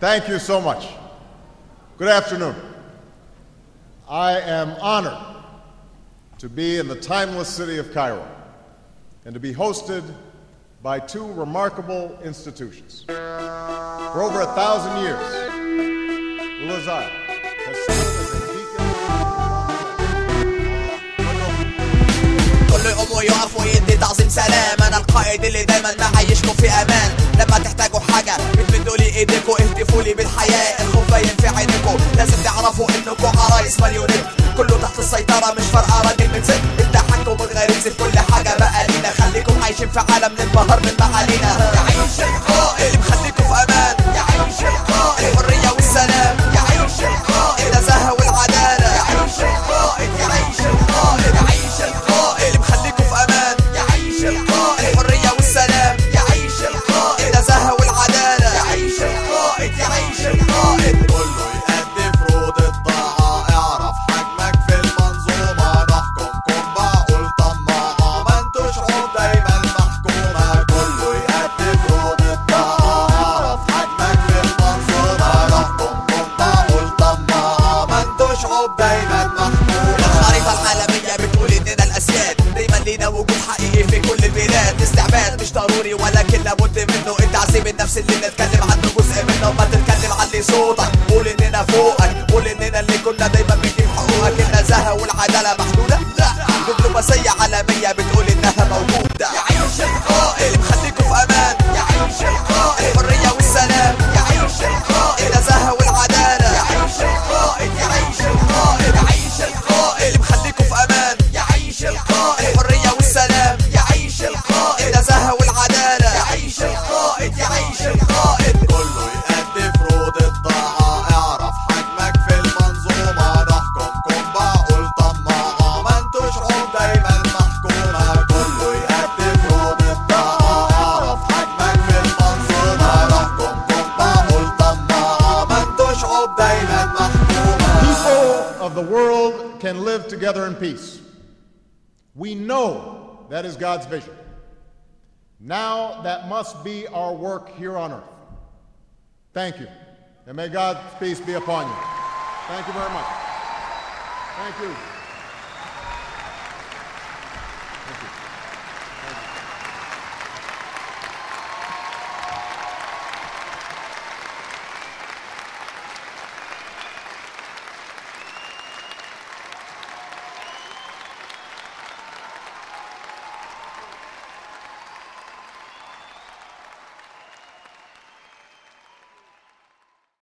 Thank you so much. Good afternoon. I am honored to be in the timeless city of Cairo and to be hosted by two remarkable institutions. For over a thousand years, Al Azhar has served as a beacon. كل يقوم ويقف ويدي تعظيم سلام انا القائد اللي دايما معيشكم في امان لما تحتاجوا حاجه بتمدوا لي ايديكوا اهتفوا لي بالحياه الخوف باين في عينيكوا لازم تعرفوا انكم عرايس مليونين كله تحت السيطره مش فارقه راجل من ست التحكم الغريزي في كل حاجه بقى لينا خليكم عايشين في عالم ننبهر من معالينا يعيش القائد مخليكم في امان يعيش القائد الحريه والسلام يعيش القائد النزاهه والعداله يعيش القائد يعيش القائد يعيش القائد مخليكم في امان يعيش القائد الحريه والسلام يعيش القائد النزاهه والعداله يعيش القائد يعيش القائد كله يأدي فروض الطاعة اعرف حجمك في المنظومة نحكمكم بعقول طماعة ما انتوش عود دايما محكومة كله يأدي فروض الطاعة اعرف حجمك في المنظومة نحكمكم بعقول طماعة ما انتوش عود دايما محكومة الخريطة العالمية بتقول اننا الاسياد دايما لينا وجود حقيقي في كل البلاد استعباد مش ضروري ولكن لابد منه التعذيب النفسي اللي نتكلم عنه جزء منه ما تتكلم علي صوتك قول اننا فوقك قول اننا اللي كنا دايما بنجيب حقوقك النزاهة والعدالة محدودة لا دبلوماسية عالمية بتقول انها موجودة يعيش القائد خليكم في امان يعيش القائد الحرية والسلام يعيش القائد النزاهة والعدالة يعيش القائد يعيش القائد يعيش القائد مخليكم في امان يعيش القائد الحرية والسلام يعيش القائد النزاهة والعدالة يعيش القائد يعيش القائد كله يأدي فروض الطاعة اعرف حجمك في المنظومة نحكمكم بعقول طماعة ما انتوش عود دايما محكومة كله يأدي فروض الطاعة اعرف حجمك في المنظومة نحكمكم بعقول طماعة ما انتوش عود دايما محكومة People of the world can live together in peace. We know that is God's vision. Now that must be our work here on earth. Thank you. And may God's peace be upon you. Thank you very much. Thank you.